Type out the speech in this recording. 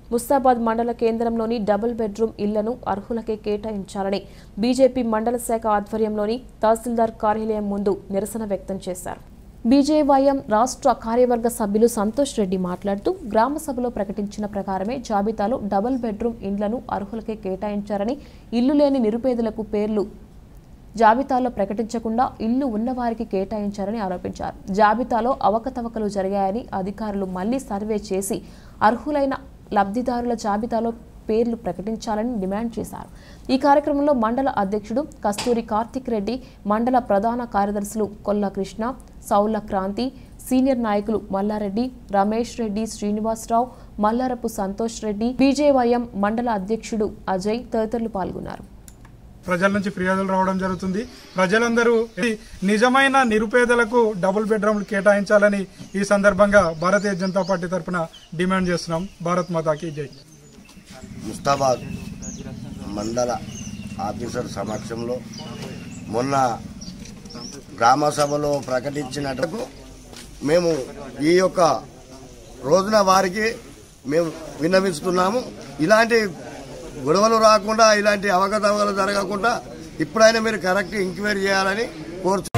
ముస్తాబాద్ మండల కేంద్రంలోని double bedroom ఇళ్లను అర్హులకే కేటాయించాలని బీజేపీ మండల శాఖ ఆధ్వర్యంలోని తహసీల్దార్ కార్యాలయం ముందు నిరసన వ్యక్తం చేశారు బీజేవైఎం రాష్ట్ర కార్యవర్గ సభ్యులు సంతోష్ రెడ్డి మాట్లాడుతూ గ్రామ సభలో ప్రకటించిన ప్రకారమే జాబితాలో డబుల్ బెడ్రూమ్ ఇండ్లను అర్హులకే కేటాయించారని ఇల్లు లేని నిరుపేదలకు పేర్లు జాబితాలో ప్రకటించకుండా ఇల్లు ఉన్నవారికి కేటాయించారని ఆరోపించారు జాబితాలో అవకతవకలు జరిగాయని అధికారులు మళ్లీ సర్వే చేసి అర్హులైన లబ్ధిదారుల జాబితాలో పేర్లు ప్రకటించాలని డిమాండ్ చేశారు ఈ కార్యక్రమంలో మండల అధ్యక్షుడు కస్తూరి కార్తిక్ రెడ్డి మండల ప్రధాన కార్యదర్శులు కొల్ల కృష్ణ సౌల క్రాంతి సీనియర్ నాయకులు మల్లారెడ్డి రమేష్ రెడ్డి శ్రీనివాసరావు మల్లారపు సంతోష్ రెడ్డి బీజేవైఎం మండల అధ్యక్షుడు అజయ్ తదితరులు పాల్గొన్నారు ప్రజల నుంచి ఫిర్యాదులు రావడం జరుగుతుంది ప్రజలందరూ ఈ నిజమైన నిరుపేదలకు డబుల్ బెడ్రూమ్లు కేటాయించాలని ఈ సందర్భంగా భారతీయ జనతా పార్టీ తరఫున డిమాండ్ చేస్తున్నాం భారత్ మాతాకి జై ముస్తాబాద్ మండల ఆఫీసర్ సమక్షంలో మొన్న గ్రామ సభలో ప్రకటించినట్టుకు మేము ఈ యొక్క రోజున వారికి మేము విన్నవిస్తున్నాము ఇలాంటి గొడవలు రాకుండా ఇలాంటి అవకతవకలు జరగకుండా ఇప్పుడైనా మీరు కరెక్ట్ ఎంక్వైరీ చేయాలని కోరుచు